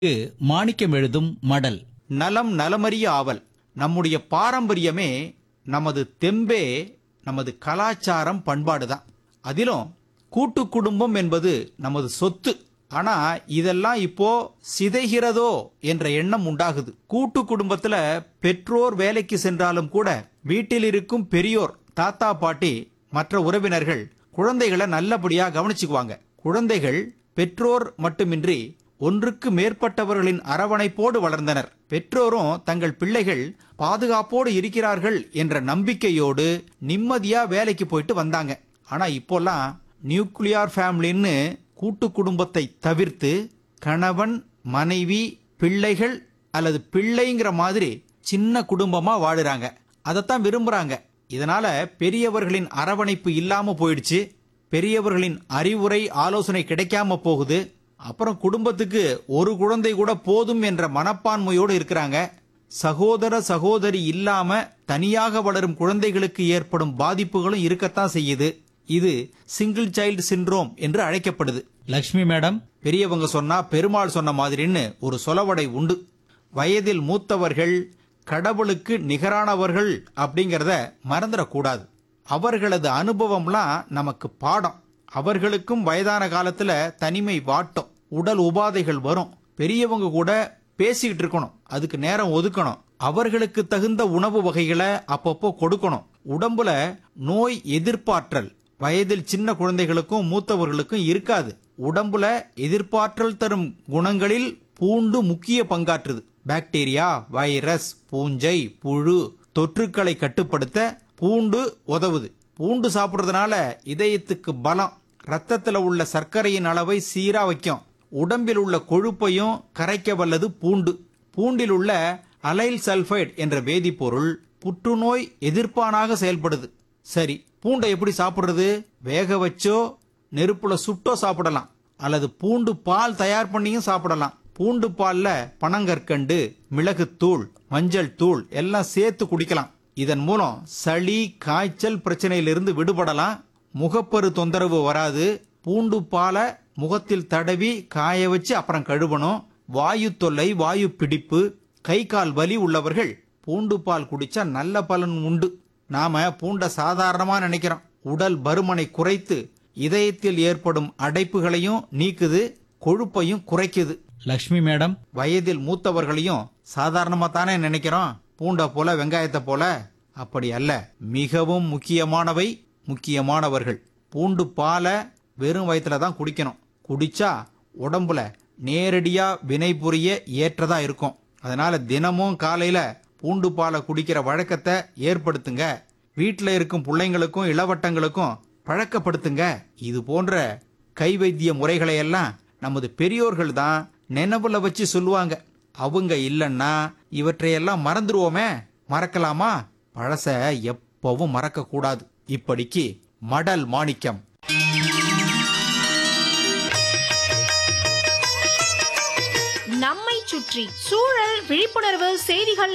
மாணிக்கம் எழுதும் மடல் நலம் நலமறிய ஆவல் நம்முடைய பாரம்பரியமே நமது தெம்பே நமது கலாச்சாரம் பண்பாடு தான் அதிலும் கூட்டு குடும்பம் என்பது நமது சொத்து ஆனா இதெல்லாம் இப்போ சிதைகிறதோ என்ற எண்ணம் உண்டாகுது கூட்டு குடும்பத்துல பெற்றோர் வேலைக்கு சென்றாலும் கூட வீட்டில் இருக்கும் பெரியோர் தாத்தா பாட்டி மற்ற உறவினர்கள் குழந்தைகளை நல்லபடியா கவனிச்சுக்குவாங்க குழந்தைகள் பெற்றோர் மட்டுமின்றி ஒன்றுக்கு மேற்பட்டவர்களின் அரவணைப்போடு வளர்ந்தனர் பெற்றோரும் தங்கள் பிள்ளைகள் பாதுகாப்போடு இருக்கிறார்கள் என்ற நம்பிக்கையோடு நிம்மதியா வேலைக்கு போயிட்டு வந்தாங்க ஆனா இப்போல்லாம் நியூக்ளியார் ஃபேமிலின்னு கூட்டு குடும்பத்தை தவிர்த்து கணவன் மனைவி பிள்ளைகள் அல்லது பிள்ளைங்கிற மாதிரி சின்ன குடும்பமா வாழுறாங்க அதைத்தான் விரும்புறாங்க இதனால பெரியவர்களின் அரவணைப்பு இல்லாம போயிடுச்சு பெரியவர்களின் அறிவுரை ஆலோசனை கிடைக்காம போகுது அப்புறம் குடும்பத்துக்கு ஒரு குழந்தை கூட போதும் என்ற மனப்பான்மையோடு இருக்கிறாங்க சகோதர சகோதரி இல்லாம தனியாக வளரும் குழந்தைகளுக்கு ஏற்படும் பாதிப்புகளும் இருக்கத்தான் செய்யுது இது சிங்கிள் சைல்டு சிண்ட்ரோம் என்று அழைக்கப்படுது லக்ஷ்மி மேடம் பெரியவங்க சொன்னா பெருமாள் சொன்ன மாதிரின்னு ஒரு சொலவடை உண்டு வயதில் மூத்தவர்கள் கடவுளுக்கு நிகரானவர்கள் அப்படிங்கறத மறந்துடக்கூடாது அவர்களது அனுபவம்லாம் நமக்கு பாடம் அவர்களுக்கும் வயதான காலத்துல தனிமை வாட்டும் உடல் உபாதைகள் வரும் பெரியவங்க கூட பேசிக்கிட்டு இருக்கணும் அதுக்கு நேரம் ஒதுக்கணும் அவர்களுக்கு தகுந்த உணவு வகைகளை அப்பப்போ கொடுக்கணும் உடம்புல நோய் எதிர்ப்பாற்றல் வயதில் சின்ன குழந்தைகளுக்கும் மூத்தவர்களுக்கும் இருக்காது உடம்புல எதிர்ப்பாற்றல் தரும் குணங்களில் பூண்டு முக்கிய பங்காற்றுது பாக்டீரியா வைரஸ் பூஞ்சை புழு தொற்றுக்களை கட்டுப்படுத்த பூண்டு உதவுது பூண்டு சாப்பிடுறதுனால இதயத்துக்கு பலம் ரத்தத்துல உள்ள சர்க்கரையின் அளவை சீரா வைக்கும் உடம்பில் உள்ள கொழுப்பையும் கரைக்க வல்லது பூண்டு பூண்டில் உள்ள அலைல் சல்பைட் என்ற வேதிப்பொருள் புற்றுநோய் எதிர்ப்பானாக செயல்படுது சரி பூண்டை எப்படி சாப்பிடுறது வேக வச்சோ நெருப்புல சுட்டோ சாப்பிடலாம் அல்லது பூண்டு பால் தயார் பண்ணியும் சாப்பிடலாம் பூண்டு பால்ல பனங்கற்கண்டு மிளகுத்தூள் மஞ்சள் தூள் எல்லாம் சேர்த்து குடிக்கலாம் இதன் மூலம் சளி காய்ச்சல் பிரச்சனையிலிருந்து விடுபடலாம் முகப்பரு தொந்தரவு வராது பூண்டு பாலை முகத்தில் தடவி காய வச்சு அப்புறம் கழுவணும் வாயு தொல்லை வாயு பிடிப்பு கை கால் வலி உள்ளவர்கள் பூண்டு பால் குடிச்சா நல்ல பலன் உண்டு நாம பூண்ட சாதாரணமா நினைக்கிறோம் உடல் பருமனை குறைத்து இதயத்தில் ஏற்படும் அடைப்புகளையும் நீக்குது கொழுப்பையும் குறைக்குது லக்ஷ்மி மேடம் வயதில் மூத்தவர்களையும் சாதாரணமா தானே நினைக்கிறோம் பூண்டை போல வெங்காயத்தை போல அப்படி அல்ல மிகவும் முக்கியமானவை முக்கியமானவர்கள் பூண்டு பாலை வெறும் வயிற்றுல தான் குடிக்கணும் குடிச்சா உடம்புல நேரடியா வினை புரிய ஏற்றதா இருக்கும் அதனால தினமும் காலையில பூண்டு பாலை குடிக்கிற வழக்கத்தை ஏற்படுத்துங்க வீட்டில் இருக்கும் பிள்ளைங்களுக்கும் இளவட்டங்களுக்கும் பழக்கப்படுத்துங்க இது போன்ற கை வைத்திய முறைகளை எல்லாம் நமது பெரியோர்கள் தான் நினைவுல வச்சு சொல்லுவாங்க அவங்க இல்லைன்னா இவற்றையெல்லாம் மறந்துடுவோமே மறக்கலாமா பழச எப்பவும் மறக்க கூடாது இப்படிக்கு மடல் மாணிக்கம் நம்மை சுற்றி சூழல் விழிப்புணர்வு செய்திகள்